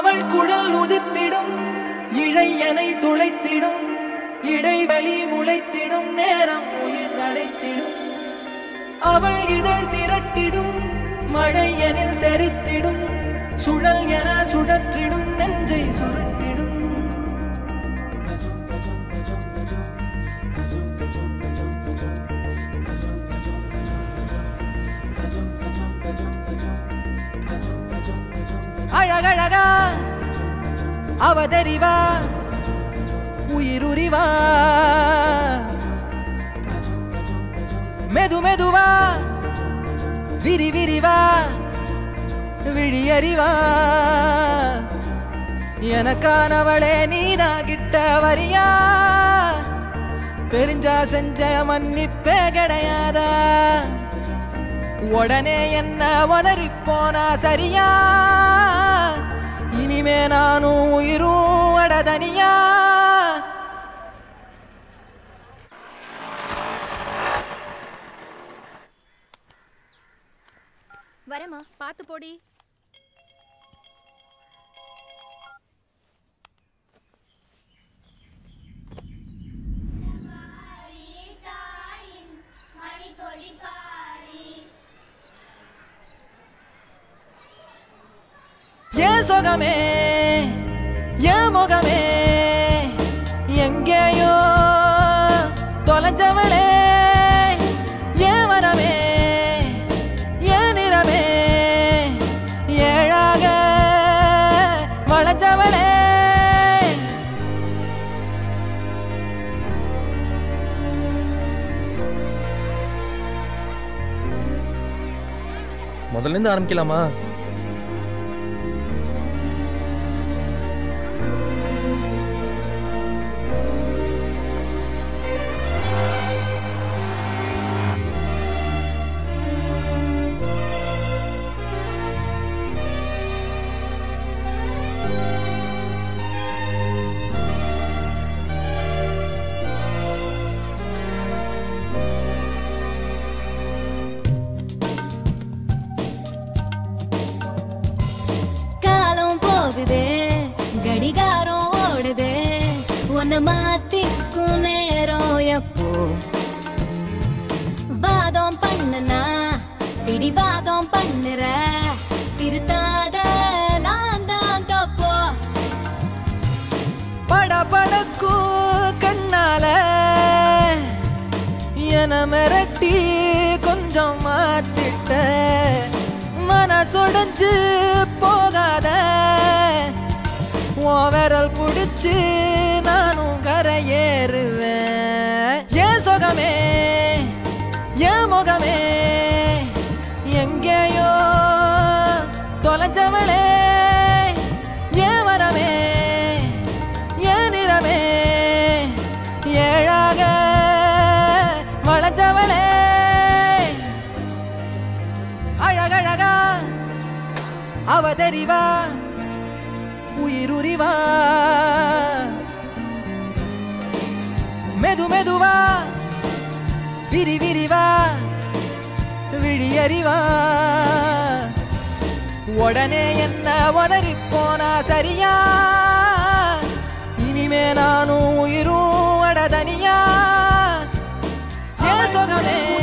அவள் குழல் உதிர்த்திடும் இழையனை துளைத்திடும் இடைவெளி முளைத்திடும் நேரம் உயிர் அடைத்திடும் அவள் இதழ் திரட்டிடும் மழை எனில் தெரித்திடும் சுழல் என சுழற்றிடும் நெஞ்சை சுருட்டிடும் அழகழகா அவதறிவா உயிருரிவா மெது மெதுவா விரி விரிவா விழியறிவா எனக்கானவளே நீதா கிட்ட வரியா தெரிஞ்சா செஞ்ச மன்னிப்பே கிடையாதா உடனே என்ன உதறி போனா சரியா இனிமே நானும் உயிரும் அடதனியா வரமா பார்த்து போடி ஏன் சுகமே ஏன் முகமே எங்கேயோ தொலைஞ்சவளே ஏன் வரமே ஏன் நிறமே ஏழாக வளைஞ்சவளே முதல்ல இருந்து ஆரம்பிக்கலாமா காலம் போகுதே கடிகாரம் ஓடுதே உன்னை மாத்திக்கும் நேரம் எப்போ வாதம் பண்ணுனா பிடிவாதம் பண்ணுற திருத்தாத நான் தான் தப்போ படபடக்கு கண்ணால என மிரட்டி கொஞ்சம் மாத்திட்ட மனசுடைஞ்சு போகாத உன் விரல் பிடிச்சு நானும் கரையேறுவேன் ஏன் சுகமே ஏன் முகமே எங்கேயோ தொலைஞ்சவளே ஏன் வரமே ஏன் நிறமே ஏழாக வளைஞ்சவளே அழகழகா அவதறிவா உயிருரிவா மெது மெதுவா விரி விரிவா விழியறிவா உடனே என்ன உதறி போனா சரியா இனிமே நானும் உயிரும் அடதனியா ஏன் சுகமே